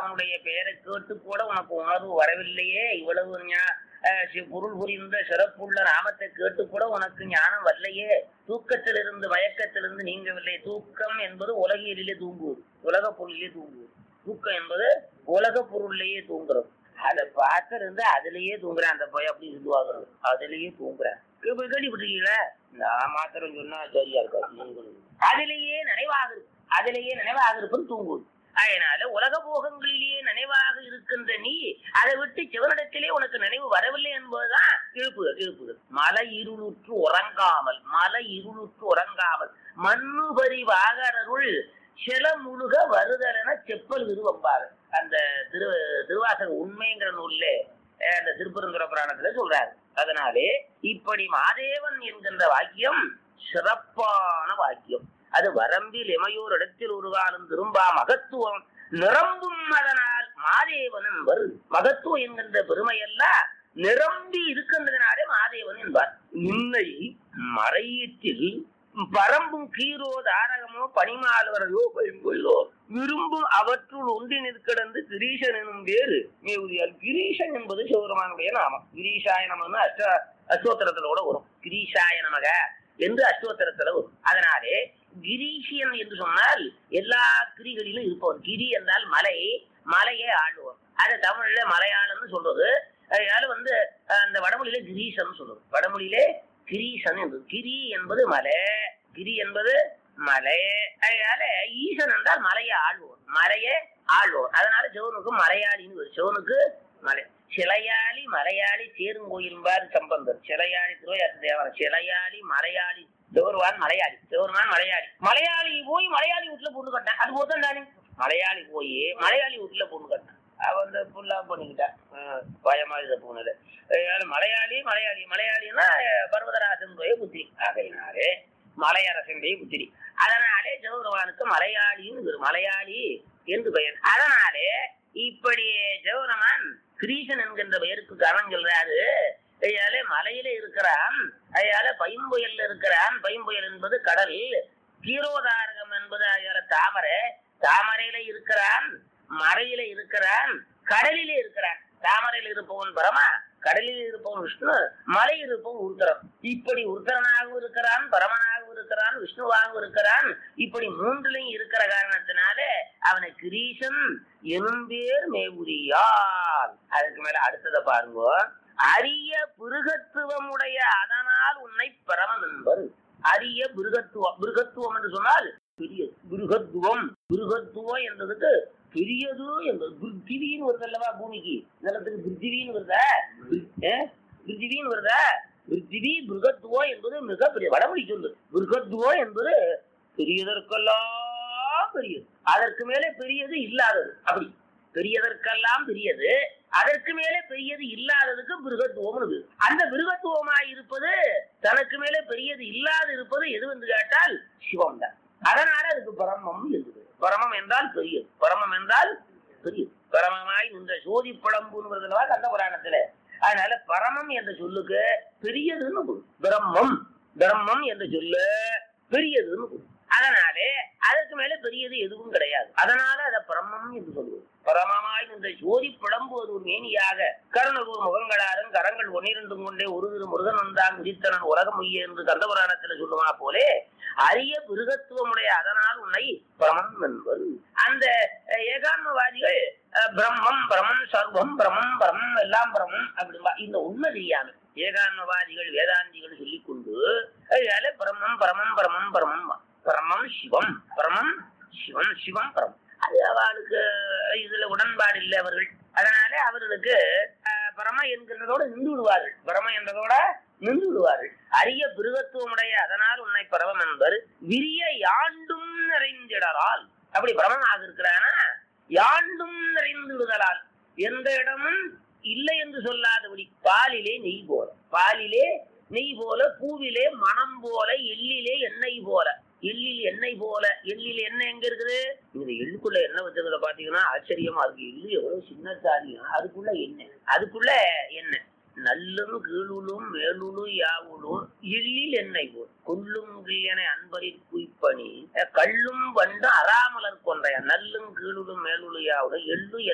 அவனுடைய பெயரை கேட்டு கூட உனக்கு உணர்வு வரவில்லையே இவ்வளவு ஞா- அஹ் சி- பொருள் புரிந்த சிறப்புள்ள நாமத்தை கேட்டு கூட உனக்கு ஞானம் வரலையே தூக்கத்திலிருந்து மயக்கத்திலிருந்து நீங்கவில்லை தூக்கம் என்பது உலகியலிலே தூங்குவது உலக பொருளிலே தூங்குவது தூக்கம் என்பது உலக பொருள்லயே தூங்குறது அதை பார்த்திருந்து அதுலயே தூங்குறேன் அந்த போய் அப்படி இதுவாகிறது அதுலயே தூங்குறேன் இப்ப கேள்விப்பட்டிருக்கீங்களா நான் மாத்திரம் சொன்னா சரியா இருக்காது நீங்களும். அதிலேயே நினைவாக இருக்கு அதிலேயே நினைவாக இருப்பது தூங்குவது அதனால உலக போகங்களிலேயே நினைவாக இருக்கின்ற நீ அதை விட்டு சிவனிடத்திலே உனக்கு நினைவு வரவில்லை என்பதுதான் இழுப்புகள் இழுப்புகள் மலை இருளுற்று உறங்காமல் மலை இருளுற்று உறங்காமல் மண்ணுபரி வாகரருள் சில முழுக வருதலென செப்பல் விருவம்பாரு அந்த திரு திருவாசக உண்மைங்கிற நூல்லே அஹ், அந்த திருப்பரங்குற புராணத்துல சொல்றாரு அதனாலே இப்படி மாதேவன் என்கின்ற வாக்கியம் சிறப்பான வாக்கியம் அது வரம்பில் இமையோர் இடத்தில் ஒரு காலம் திரும்பா மகத்துவம் நிரம்பும் அதனால் மாதேவன் என்பர் மகத்துவம் என்கின்ற பெருமையெல்லாம் நிரம்பி இருக்கின்றதுனாலே மாதேவன் என்பார் இன்னை மறையீட்டில் பரம்பும் கீரோ தாரகமோ பனிமால்வரையோ பயன்பொழிலோ விரும்பும் அவற்றுள் ஒன்றி நிற்கிடந்து கிரீஷன் எனும் வேறு மேவுதியால் கிரீஷன் என்பது சிவபெருமானுடைய நாமம் கிரீஷாய நமன்னு அஷ்ட அஷ்டோத்திரத்துல கூட வரும் கிரீஷாய நமக என்று அஷ்டோத்திரத்துல வரும் அதனாலே கிரீஷியன் என்று சொன்னால் எல்லா கிரிகளிலும் இருப்பவர் கிரி என்றால் மலை மலையை ஆளுவோம் அது தமிழ்ல மலையாளம்னு சொல்றது அதனால வந்து அஹ், அந்த வடமொழியில கிரீஷன் சொல்றது வடமொழியிலே கிரீஷன் என்பது கிரி என்பது மலை கிரி என்பது மலை அதனால ஈசன் என்றால் மலையை ஆள்வோர் மலையை ஆள்வோர் அதனால சிவனுக்கு மலையாளின்னு வரும். சிவனுக்கு மலை சிலையாளி மலையாளி சேருங்கோயில்பார் சம்பந்தர் சிலையாளி திருவையாற்று தேவரம் சிலையாளி மலையாளி சிவருவான் மலையாளி சிவருமான் மலையாளி மலையாளி போய் மலையாளி வீட்டுல பொண்ணு கட்டினேன் அது போதும் தானே மலையாளி போய் மலையாளி வீட்டுல பொண்ணு கட்டினேன் அவ வந்து ஃபுல்லா பண்ணிக்கிட்டான் ஆஹ் பயமா இதை போனது அதனால மலையாளி மலையாளி மலையாளின்னா அஹ், பர்வதராசனுடைய புத்திரி ஆகையினாலே மலையரசனுடைய புத்திரி அதனாலே சிவபெருமானுக்கு மலையாளின்னு பேரு. மலையாளி என்று பெயர் அதனாலே இப்படி சிவபெருமான் கிரீசன் என்கின்ற பெயருக்கு காரணம் சொல்றாரு அதனால மலையில இருக்கிறான் அதனால பைம்புயல்ல இருக்கிறான் பைம்புயல் என்பது கடல் கீரோதாரகம் என்பது அதனால தாமரை தாமரையில இருக்கிறான் மறையில இருக்கிறான் கடலிலே இருக்கிறான் தாமரையில் இருப்பவன் பரமா கடலில் இருப்பவன் விஷ்ணு மலையில் இருப்பவன் உருத்தரன் இப்படி உருத்தரனாகவும் இருக்கிறான் பரமனாகவும் இருக்கிறான் விஷ்ணுவாகவும் இருக்கிறான் இப்படி மூன்றிலையும் இருக்கிற காரணத்தினால அவனை கிரீசன் எனும் பேர் மேவுரியால் அதுக்கு மேல அடுத்ததை பாருங்க அரிய பிருகத்துவமுடைய அதனால் உன்னை பரமன் என்பர் அரிய பிருகத்துவம் பிருகத்துவம் என்று சொன்னால் பெரியது பிருகத்துவம் பிருகத்துவம் என்றதுக்கு பெரியது என்பது பிருத்திவின்னு வருது அல்லவா பூமிக்கு நிலத்துக்கு பிருத்திவின்னு வருதா ஏ? பிருத்திவின்னு வருதா பிருத்திவி பிருகத்துவம் என்பது மிக பெரிய வடமொழி சொல்லு பிருகத்துவம் என்பது பெரியதற்கெல்லாம் பெரியது அதற்கு மேலே பெரியது இல்லாதது அப்படி பெரியதற்கெல்லாம் பெரியது அதற்கு மேலே பெரியது இல்லாததுக்கு பிருகத்துவம் இருக்கு அந்த பிருகத்துவமாய் இருப்பது தனக்கு மேலே பெரியது இல்லாது இருப்பது எது என்று கேட்டால் சிவம் தான் அதனால அதுக்கு பரமம் இருக்குது பரமம் என்றால் பெரியது பரமம் என்றால் பெரியது பரமமாய் இந்த சோதி பழம்புங்கிறதுலவா கந்த புராணத்துல அதனால பரமம் என்ற சொல்லுக்கு பெரியதுன்னு பொருள். பிரம்மம் பிரம்மம் என்ற சொல்லு பெரியதுன்னு பொருள். அதனாலே அதற்கு மேல பெரியது எதுவும் கிடையாது அதனால அத பிரம்மம் என்று சொல்லுவது பரமமாய் இந்த ஜோதி பிளம்புவது ஒரு மேனியாக கருணகூர் முகங்களாரும் கரங்கள் ஒன்னிரண்டும் கொண்டே ஒரு திரு முருகன் வந்தான் உதித்தனன் உலகம் உய்ய என்று கந்தபுராணத்துல சொல்லுமா போலே அரிய பிருகத்துவமுடைய அதனால் உன்னை பிரமம் என்பது அந்த அஹ், ஏகான்மவாதிகள் அஹ், பிரம்மம் பிரமம் சர்வம் பிரமம் பிரமம் எல்லாம் பிரமம் அப்படிம்பா இந்த உண்மை தெரியாம ஏகான்மவாதிகள் வேதாந்திகள் சொல்லிக்கொண்டு அதனால பிரமம் பிரமம் பிரமம் பிரமம் பிரமம் சிவம் பிரமம் சிவம் சிவம் பிரமம் அது அவளுக்கு இதுல உடன்பாடு இல்லை அவர்கள் அதனால அவர்களுக்கு அஹ், பரம என்கிறதோட நின்று விடுவார்கள் பரம என்றதோட நின்று விடுவார்கள் அரிய பிருகத்துவமுடைய அதனால் உன்னை பரவம் என்பர் விரிய யாண்டும் நிறைந்திடலால் அப்படி பிரமமாக இருக்கிறானா யாண்டும் நிறைந்து விடுதலால் எந்த இடமும் இல்லை என்று சொல்லாதபடி பாலிலே நெய் போல பாலிலே நெய் போல பூவிலே மனம் போல எள்ளிலே எண்ணெய் போல எள்ளில் எண்ணெய் போல எள்ளில் எண்ணெய் எங்க இருக்குது இந்த எள்ளுக்குள்ள எண்ணெய் வச்சதுல பாத்தீங்கன்னா ஆச்சரியமா இருக்கு எள்ளு எவ்வளவு சின்ன தாரியம் அதுக்குள்ள எண்ணெய் அதுக்குள்ள எண்ணெய் நல்லும் கீழுளும் மேலுளும் யாவுளும் எள்ளில் எண்ணெய் போல் கொல்லும் கிளியன அன்பரில் குய்ப்பணி கள்ளும் வண்டு அறாமலர் கொன்றைய நல்லும் கீழுளும் மேலுளும் யாவுளும் எள்ளு